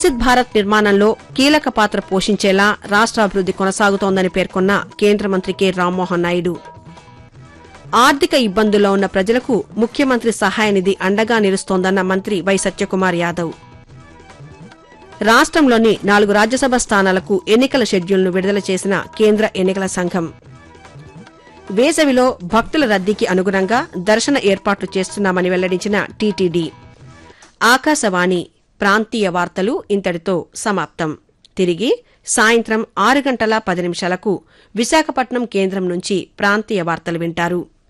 వికసిత్ భారత్ నిర్మాణంలో కీలక పాత్ర పోషించేలా రాష్ట్రాభివృద్ది కొనసాగుతోందని పేర్కొన్న కేంద్ర మంత్రి కె రామ్మోహన్ నాయుడు ఆర్థిక ఇబ్బందుల్లో ఉన్న ప్రజలకు ముఖ్యమంత్రి సహాయ నిధి అండగా నిలుస్తోందన్న మంత్రి వై సత్యకుమార్ యాదవ్ రాష్ట్రంలోని నాలుగు రాజ్యసభ స్థానాలకు ఎన్నికల షెడ్యూల్ను విడుదల చేసిన కేంద్ర ఎన్నికల సంఘం వేసవిలో భక్తుల రద్దీకి అనుగుణంగా దర్శన ఏర్పాట్లు చేస్తున్నామని వెల్లడించిన టీటీడీ ఆకాశవాణి ప్రాంతీయ వార్తలు ఇంతటితో సమాప్తం తిరిగి సాయంత్రం ఆరు గంటల పది నిమిషాలకు విశాఖపట్నం కేంద్రం నుంచి ప్రాంతీయ వార్తలు వింటారు